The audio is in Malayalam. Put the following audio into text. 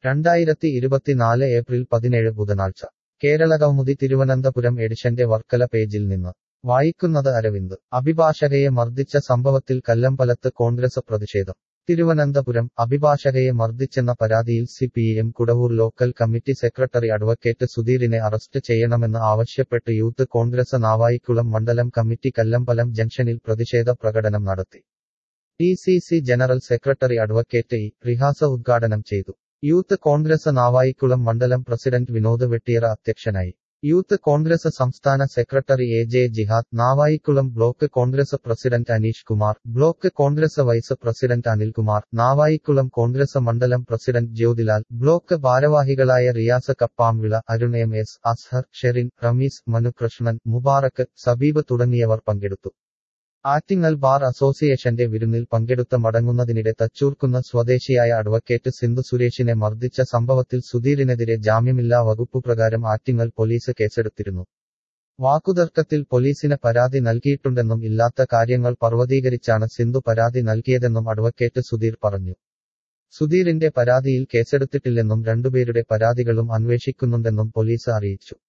രണ്ടായിരത്തി ഇരുപത്തിനാല് ഏപ്രിൽ പതിനേഴ് ബുധനാഴ്ച കേരളകൗമുദി തിരുവനന്തപുരം എഡിഷന്റെ വർക്കല പേജിൽ നിന്ന് വായിക്കുന്നത് അരവിന്ദ് അഭിഭാഷകയെ മർദ്ദിച്ച സംഭവത്തിൽ കല്ലമ്പലത്ത് കോൺഗ്രസ് പ്രതിഷേധം തിരുവനന്തപുരം അഭിഭാഷകയെ മർദ്ദിച്ചെന്ന പരാതിയിൽ C P M Kudavoor local committee secretary advocate സുധീറിനെ അറസ്റ്റ് ചെയ്യണമെന്ന് ആവശ്യപ്പെട്ട് യൂത്ത് കോൺഗ്രസ് നാവായിക്കുളം മണ്ഡലം കമ്മിറ്റി കല്ലമ്പലം ജംഗ്ഷനിൽ പ്രതിഷേധ പ്രകടനം നടത്തി D C C general secretary advocate E Rihas ഉദ്ഘാടനം ചെയ്തു യൂത്ത് കോൺഗ്രസ് നാവായിക്കുളം മണ്ഡലം പ്രസിഡന്റ് വിനോദ് വെട്ടിയറ അധ്യക്ഷനായി യൂത്ത് കോൺഗ്രസ് സംസ്ഥാന secretary A J Jihad Navaikulam block congress president Aneesh Kumar block congress vice president Anilkumar Navaikulam congress മണ്ഡലം പ്രസിഡന്റ് ജ്യോതിലാൽ ബ്ലോക്ക് ഭാരവാഹികളായ റിയാസ് കപ്പാംവിള അരുൺ എം എസ് അസ്ഹർ ഷെറിൻ റമീസ് മനുകൃഷ്ണൻ മുബാറക്ക് സബീബ് തുടങ്ങിയവർ പങ്കെടുത്തു ആറ്റിങ്ങൽ ബാർ അസോസിയേഷന്റെ വിരുന്നിൽ പങ്കെടുത്ത മടങ്ങുന്നതിനിടെ തച്ചൂർക്കുന്ന സ്വദേശിയായ അഡ്വക്കേറ്റ് സിന്ധു സുരേഷിനെ മർദ്ദിച്ച സംഭവത്തിൽ സുധീറിനെതിരെ ജാമ്യമില്ലാ വകുപ്പുപ്രകാരം ആറ്റിങ്ങൽ പോലീസ് കേസെടുത്തിരുന്നു വാക്കുതർക്കത്തിൽ പോലീസിന് പരാതി നൽകിയിട്ടുണ്ടെന്നും ഇല്ലാത്ത കാര്യങ്ങൾ പർവ്വതീകരിച്ചാണ് സിന്ധു പരാതി നൽകിയതെന്നും അഡ്വക്കേറ്റ് സുധീർ പറഞ്ഞു സുധീറിന്റെ പരാതിയിൽ കേസെടുത്തിട്ടില്ലെന്നും രണ്ടുപേരുടെ പരാതികളും അന്വേഷിക്കുന്നുണ്ടെന്നും പോലീസ് അറിയിച്ചു